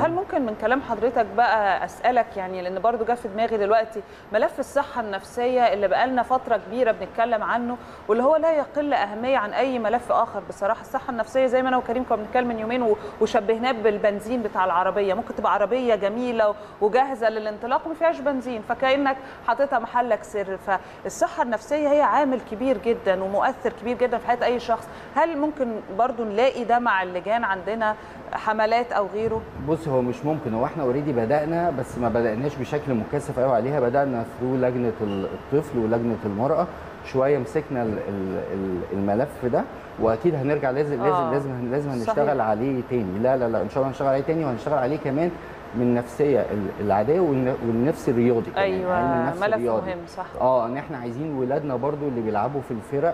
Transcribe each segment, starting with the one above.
هل ممكن من كلام حضرتك بقى اسالك يعني لان برضو جه في دماغي دلوقتي ملف الصحه النفسيه اللي بقالنا فتره كبيره بنتكلم عنه واللي هو لا يقل اهميه عن اي ملف اخر بصراحه الصحه النفسيه زي ما انا وكريم كنا بنتكلم من يومين وشبهناه بالبنزين بتاع العربيه ممكن تبقى عربيه جميله وجاهزه للانطلاق وما فيهاش بنزين فكانك حاططها محلك سر فالصحه النفسيه هي عامل كبير جدا ومؤثر كبير جدا في حياه اي شخص هل ممكن برضو نلاقي ده مع اللجان عندنا حملات او غيره بص هو مش ممكن هو احنا اوريدي بدانا بس ما بداناش بشكل مكثف قوي عليها بدانا ثرو لجنه الطفل ولجنه المراه شويه مسكنا الملف ده واكيد هنرجع لازم آه. لازم لازم لازم هنشتغل عليه تاني لا لا لا ان شاء الله هنشتغل عليه تاني وهنشتغل عليه كمان من النفسيه العاديه والنفس الرياضي كمان ايوه علم النفس ملف الرياضي. مهم صح اه ان احنا عايزين ولادنا برضو اللي بيلعبوا في الفرق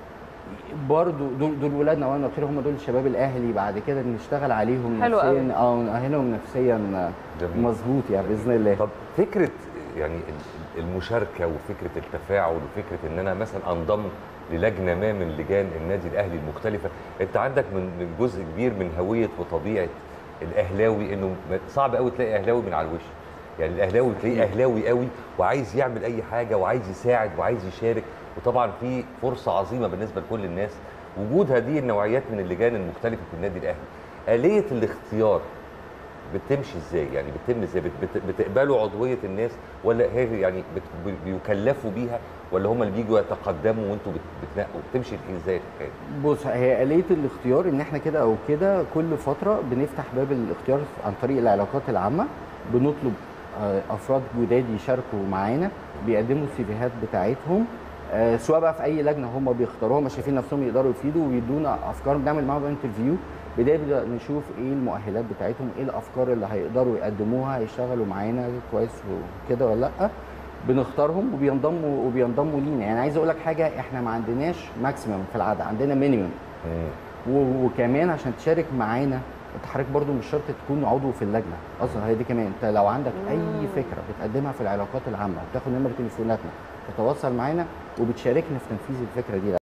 برضو دول دول ولادنا وانا قلت لهم هم دول الشباب الاهلي بعد كده نشتغل عليهم حلو قوي. نفسيا اه نأهلهم نفسيا جميل. مظبوط يعني باذن الله طب فكره يعني ال- المشاركه وفكره التفاعل وفكره ان انا مثلا انضم للجنه ما من لجان النادي الاهلي المختلفه انت عندك من من جزء كبير من هويه وطبيعه الاهلاوي انه م- صعب قوي تلاقي اهلاوي من على الوش يعني الاهلاوي تلاقيه اهلاوي قوي وعايز يعمل اي حاجه وعايز يساعد وعايز يشارك وطبعا في فرصه عظيمه بالنسبه لكل الناس وجود هذه النوعيات من اللجان المختلفه في النادي الاهلي آلية الاختيار بتمشي ازاي يعني بتتم ازاي بت- بت- بتقبلوا عضويه الناس ولا هي يعني بت- بيكلفوا بيها ولا هم اللي بيجوا يتقدموا وانتوا بت- بتنقوا بتمشي ازاي الحكايه دي؟ بص هي آلية الاختيار ان احنا كده او كده كل فترة بنفتح باب الاختيار عن طريق العلاقات العامة بنطلب آه، افراد جداد يشاركوا معانا بيقدموا السيفيهات بتاعتهم آه، سواء بقى في اي لجنه هم بيختاروها هم شايفين نفسهم يقدروا يفيدوا ويدونا افكار بنعمل معاهم انترفيو بدايه نشوف ايه المؤهلات بتاعتهم ايه الافكار اللي هيقدروا يقدموها يشتغلوا معانا كويس وكده ولا لا بنختارهم وبينضموا وبينضموا لينا يعني عايز اقول لك حاجه احنا ما عندناش ماكسيمم في العدد عندنا مينيمم و- وكمان عشان تشارك معانا انت حضرتك برضو مش شرط تكون عضو في اللجنه اصلا هي دي كمان انت لو عندك اي فكره بتقدمها في العلاقات العامه وبتاخد نمره تليفوناتنا تتواصل معانا وبتشاركنا في تنفيذ الفكره دي